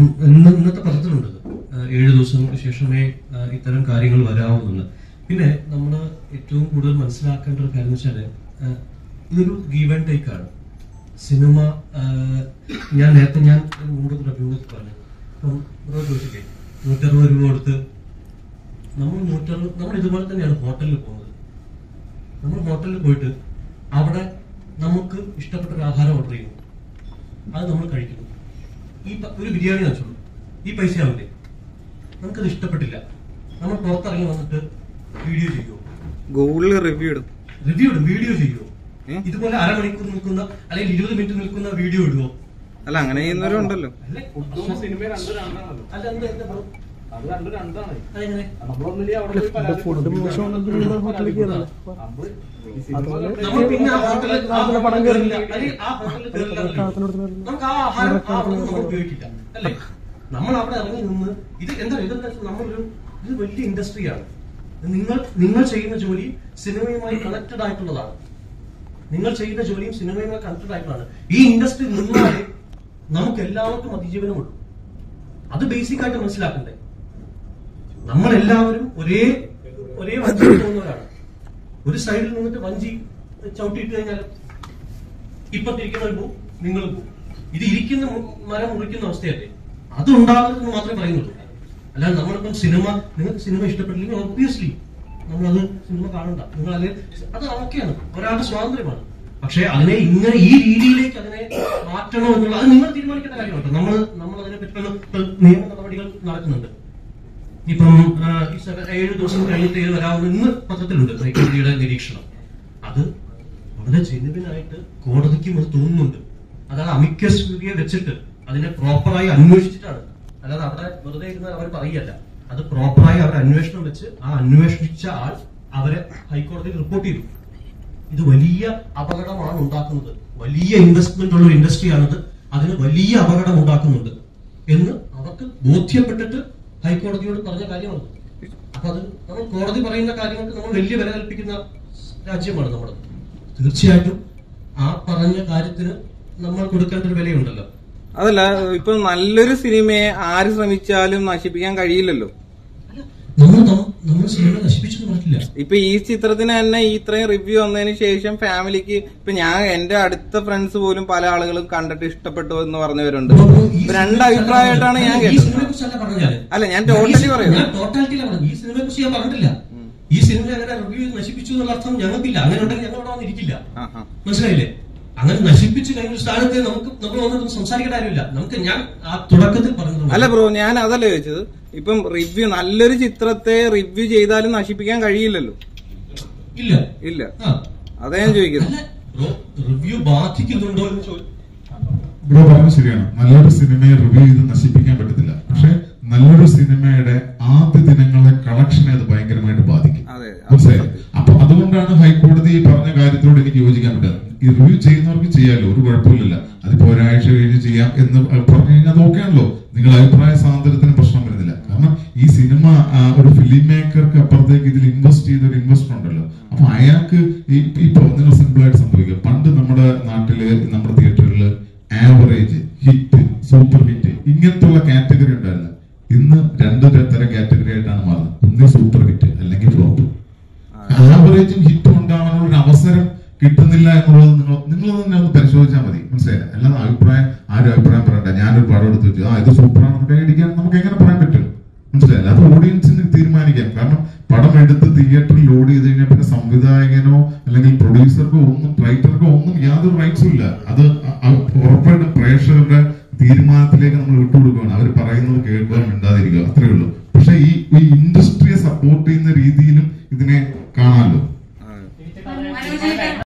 ഇന്ന് ഇന്നത്തെ പത്രത്തിലുണ്ട് ഇത്. ആ, ഏഴ് ദിവസങ്ങൾക്ക് ശേഷമേ ആ, ഇത്തരം കാര്യങ്ങൾ വരാവുന്നുള്ളൂ പിന്നെ നമ്മൾ ഏറ്റവും കൂടുതൽ മനസ്സിലാക്കേണ്ട ഒരു കാര്യം എന്ന് വെച്ചാല് ആ, ഇതൊരു ഗീവ് ആൻഡ് ടേക്ക് ആണ് സിനിമ ആ, ഞാൻ നേരത്തെ ഞാൻ മുമ്പ് അഭിമുഖത്തിൽ പറഞ്ഞു ഇപ്പം ബ്രോ ചോദിച്ചില്ലേ നൂറ്ററുപത് രൂപ കൊടുത്ത് നമ്മൾ നൂറ്ററുപത് നമ്മൾ ഇതുപോലെ തന്നെയാണ് ഹോട്ടലിൽ പോകുന്നത് നമ്മൾ ഹോട്ടലിൽ പോയിട്ട് അവിടെ നമുക്ക് ഇഷ്ടപ്പെട്ട ഒരു ആഹാരം ഓർഡർ ചെയ്യുന്നു അത് നമ്മൾ കഴിക്കുന്നു ഈ പ- ഒരു ബിരിയാണി വെച്ചോളൂ ഈ പൈസ ആവില്ലേ നമുക്കത് ഇഷ്ടപ്പെട്ടില്ല നമ്മൾ പുറത്തിറങ്ങി വന്നിട്ട് വീഡിയോ ചെയ്യുമോ ഗൂഗിളിൽ റിവ്യൂ ഇടും റിവ്യൂ ഇടും വീഡിയോ ചെയ്യുമോ ഏ? ഇതുപോലെ അരമണിക്കൂർ നിൽക്കുന്ന അല്ലെങ്കിൽ ഇരുപത് മിനിറ്റ് നിൽക്കുന്ന വീഡിയോ ഇടുവോ അല്ല അങ്ങനെ ചെയ്യുന്നവരും ഉണ്ടല്ലോ അല്ലെ ഫുഡും സിനിമ രണ്ട് രണ്ടാണല്ലോ അല്ല എന്താ എന്താ ബ്രോ? അത് രണ്ട് രണ്ടാണ് അതെങ്ങനെ നമ്മളൊന്നില്ലേ അവിടെ പോയി പരാതി ഫുഡ് മോശമാണെങ്കിൽ നിങ്ങൾ ഹോട്ടലിൽ കയറണം നമ്മള് ഈ സിനിമ കണ്ട് നമ്മൾ പിന്നെ ആ ഹോട്ടലിൽ ആ ഹോട്ടലിൽ കയറില്ല അല്ലെങ്കിൽ ആ ഹോട്ടലിൽ കയറില്ല എന്നല്ലേ? കാലത്തിനടുത്ത് വരണം. നമുക്ക് ആ ആഹാരം ആ ഹോട്ടലിൽ നമ്മൾ ഉപയോഗിക്കില്ല അല്ലേ നമ്മൾ അവിടെ ഇറങ്ങി നിന്ന് ഇത് എന്താ ഇതെന്താ വെച്ചാൽ നമ്മളൊരു ഇത് വലിയ ഇൻഡസ്ട്രിയാണ് നിങ്ങൾ നിങ്ങൾ ചെയ്യുന്ന ജോലി സിനിമയുമായി കണക്റ്റഡ് ആയിട്ടുള്ളതാണ് നിങ്ങൾ ചെയ്യുന്ന ജോലിയും സിനിമയുമായി കണക്റ്റഡ് ആയിട്ടുള്ളതാണ് ഈ ഇൻഡസ്ട്രി നിന്നാലേ നമുക്ക് എല്ലാവർക്കും അതിജീവനമുള്ളൂ അത് ബേസിക് ആയിട്ട് മനസ്സിലാക്കണ്ടേ നമ്മളെല്ലാവരും ഒരേ ഒരേ വഞ്ചി പോകുന്നവരാണ് ഒരു സൈഡിൽ നിന്നിട്ട് വഞ്ചി ചവിട്ടിയിട്ട് കഴിഞ്ഞാൽ ഇപ്പത്തിരിക്കുന്നവർ പോവും നിങ്ങളും പോവും ഇത് ഇരിക്കുന്ന മു- മരം മുറിക്കുന്ന അവസ്ഥയല്ലേ അത് ഉണ്ടാകരുതെന്ന് മാത്രമേ പറയുന്നുള്ളൂ അല്ലാതെ നമ്മളിപ്പം സിനിമ നിങ്ങൾക്ക് സിനിമ ഇഷ്ടപ്പെട്ടില്ലെങ്കിൽ ഒബ്വിയസ്ലി നമ്മളത് സിനിമ കാണണ്ട നിങ്ങൾ അത് അത് ഓക്കെയാണ് ഒരാളുടെ സ്വാതന്ത്ര്യമാണ് പക്ഷെ അതിനെ ഇങ്ങനെ ഈ രീതിയിലേക്ക് അതിനെ മാറ്റണോ എന്നുള്ള അത് നിങ്ങൾ തീരുമാനിക്കേണ്ട കാര്യമാണ് നമ്മൾ നമ്മൾ അതിനെ പറ്റിയുള്ള ഇപ്പൊ നിയമ നടപടികൾ നടക്കുന്നുണ്ട് ഇപ്പം ആ, ഈ സെവ- ഏഴ് ദിവസം കഴിഞ്ഞിട്ട് ഇത് വരാവുന്ന ഇന്ന് പത്രത്തിലുണ്ട് ഹൈക്കോടതിയുടെ നിരീക്ഷണം അത് വളരെ ജെനുവിനായിട്ട് കോടതിക്കും അത് തോന്നുന്നുണ്ട് അതായത് അമിക്കസ് ക്യൂറിയെ വെച്ചിട്ട് അതിനെ പ്രോപ്പറായി അന്വേഷിച്ചിട്ടാണ് അല്ലാതെ അവിടെ വെറുതെ ഇരുന്ന് അവർ പറയല്ല അത് പ്രോപ്പറായി അവർ അന്വേഷണം വെച്ച് ആ അന്വേഷിച്ച ആൾ അവരെ ഹൈക്കോടതിയിൽ റിപ്പോർട്ട് ചെയ്തു ഇത് വലിയ അപകടമാണ് ഉണ്ടാക്കുന്നത് വലിയ ഇൻവെസ്റ്റ്മെന്റ് ഉള്ള ഒരു ഇൻഡസ്ട്രിയാണിത് അതിന് വലിയ അപകടം ഉണ്ടാക്കുന്നുണ്ട് എന്ന് അവർക്ക് ബോധ്യപ്പെട്ടിട്ട് ഹൈക്കോടതിയോട് പറഞ്ഞ കാര്യമാണ് അപ്പൊ അത് നമ്മൾ കോടതി പറയുന്ന കാര്യങ്ങൾക്ക് നമ്മൾ വലിയ വില കൽപ്പിക്കുന്ന രാജ്യമാണ് നമ്മൾ തീർച്ചയായിട്ടും ആ പറഞ്ഞ കാര്യത്തിന് നമ്മൾ കൊടുക്കേണ്ട ഒരു വിലയുണ്ടല്ലോ അതല്ല ഇപ്പൊ നല്ലൊരു സിനിമയെ ആര് ശ്രമിച്ചാലും നശിപ്പിക്കാൻ കഴിയില്ലല്ലോ അല്ല, നമ്മൾ നം- നമ്മൾ സിനിമ നശിപ്പിച്ചെന്ന് പറഞ്ഞില്ല ഇപ്പൊ ഈ ചിത്രത്തിന് തന്നെ ഈ ഇത്രയും റിവ്യൂ വന്നതിന് ശേഷം ഫാമിലിക്ക് ഇപ്പൊ ഞാൻ എന്റെ അടുത്ത ഫ്രണ്ട്സ് പോലും പല ആളുകളും കണ്ടിട്ട് ഇഷ്ടപ്പെട്ടു എന്ന് പറഞ്ഞവരുണ്ട് ബ്രോ, ഈ ഇപ്പൊ രണ്ട് സിനിമയെ അഭിപ്രായമായിട്ടാണ് ഞാൻ ഈ കേട്ടത് സിനിമയെ കുറിച്ചല്ല പറഞ്ഞത് അല്ല, ഞാൻ totally പറയുന്നു. ഞാൻ ടോട്ടാലിറ്റിയിലാണ് പറഞ്ഞത് ഈ സിനിമയെ കുറിച്ച് ഞാൻ പറഞ്ഞിട്ടില്ല ഈ സിനിമ അങ്ങനെ റിവ്യൂ ചെയ്ത് നശിപ്പിച്ചു എന്നുള്ള അർത്ഥം ഞങ്ങൾക്കില്ല അങ്ങനെ ഉണ്ടെങ്കിൽ ഞങ്ങൾ ഇവിടെ വന്നിരിക്കില്ല ആഹാ. മനസ്സിലായില്ലേ അങ്ങനെ നശിപ്പിച്ച് കഴിഞ്ഞ ഒരു സ്ഥാനത്ത് നമുക്ക് നമ്മൾ വന്നിട്ട് സംസാരിക്കേണ്ട കാര്യമില്ല നമുക്ക് ഞാൻ ആ തുടക്കത്തിൽ പറഞ്ഞത് അല്ല ബ്രോ ഞാൻ അതല്ല ചോദിച്ചത് ഇപ്പം റിവ്യൂ നല്ലൊരു ചിത്രത്തെ റിവ്യൂ ചെയ്താലും നശിപ്പിക്കാൻ കഴിയില്ലല്ലോ ഇല്ല ഇല്ല ആ അതാ ഞാൻ ചോദിക്കുന്നത് അല്ല ബ്രോ റിവ്യൂ ബാധിക്കുന്നുണ്ടോ എന്ന് ചോദിച്ചു ബ്രോ പറഞ്ഞത് ശരിയാണ് നല്ലൊരു സിനിമയെ റിവ്യൂ ചെയ്ത് നശിപ്പിക്കാൻ പറ്റത്തില്ല പക്ഷെ നല്ലൊരു സിനിമയുടെ ആദ്യ ദിനങ്ങളെ കളക്ഷനെ അത് ഭയങ്കരമായിട്ട് ബാധിക്കും അതെ, അത് മനസ്സിലായില്ലേ അപ്പൊ അതുകൊണ്ടാണ് ഹൈക്കോടതി ഈ പറഞ്ഞ കാര്യത്തോട് എനിക്ക് യോജിക്കാൻ പറ്റുന്നത് ഈ റിവ്യൂ ചെയ്യുന്നവർക്ക് ചെയ്യാലോ ഒരു കുഴപ്പമില്ല അതിപ്പോ ഒരാഴ്ച കഴിഞ്ഞ് ചെയ്യാം എന്ന് പറഞ്ഞു കഴിഞ്ഞാൽ അത് ഓക്കെ ആണല്ലോ നിങ്ങൾ അഭിപ്രായ സ്വാതന്ത്ര്യത്തിന് പ്രശ്നം വരുന്നില്ല കാരണം ഈ സിനിമ ആ, ഒരു ഫിലിം മേക്കർക്ക് അപ്പുറത്തേക്ക് ഇതിൽ ഇൻവെസ്റ്റ് ചെയ്ത ഒരു ഇൻവെസ്റ്റർ ഉണ്ടല്ലോ അപ്പൊ അയാൾക്ക് ഈ- ഇപ്പൊ നിങ്ങൾ സിമ്പിൾ ആയിട്ട് സംഭവിക്കും പണ്ട് നമ്മുടെ നാട്ടില് നമ്മുടെ തിയേറ്ററിൽ ആവറേജ് ഹിറ്റ് സൂപ്പർ ഹിറ്റ് ഇങ്ങനത്തെ ഉള്ള കാറ്റഗറി ഉണ്ടായിരുന്നു ഇന്ന് രണ്ട് തരം കാറ്റഗറി ആയിട്ടാണ് മാറുന്നത് ഒന്ന് സൂപ്പർ ഹിറ്റ് അല്ലെങ്കിൽ ഫ്ലോപ്പ് ആവറേജും ഹിറ്റും ഉണ്ടാവാനുള്ള ഒരു അവസരം കിട്ടുന്നില്ല എന്നുള്ളത് നിങ്ങൾ നിങ്ങൾ തന്നെ ഒന്ന് പരിശോധിച്ചാൽ മതി മനസ്സിലായില്ല അല്ലാതെ അഭിപ്രായം ആരും അഭിപ്രായം പറയണ്ട ഞാനൊരു പടം എടുത്ത് വെച്ചു ആ ഇത് സൂപ്പറാണെന്ന് കൈയടിക്കാൻ നമുക്ക് എങ്ങനെ പറയാൻ പറ്റും മനസ്സിലായില്ല അത് ഓഡിയൻസിന് തീരുമാനിക്കാം കാരണം പടം എടുത്ത് തിയേറ്ററിൽ ലോഡ് ചെയ്ത് കഴിഞ്ഞാൽ പിന്നെ സംവിധായകനോ അല്ലെങ്കിൽ പ്രൊഡ്യൂസർക്കോ ഒന്നും റൈറ്റർക്കോ ഒന്നും യാതൊരു റൈറ്റ്സും ഇല്ല അത് അ- അ- ഉറപ്പായിട്ടും പ്രേക്ഷകരുടെ തീരുമാനത്തിലേക്ക് നമ്മൾ വിട്ടുകൊടുക്കുകയാണ് അവർ പറയുന്നത് കേൾക്കുക മിണ്ടാതിരിക്കുക അത്രേ ഉള്ളൂ പക്ഷെ ഈ ഈ ഇൻഡസ്ട്രിയെ സപ്പോർട്ട് ചെയ്യുന്ന രീതിയിലും ഇതിനെ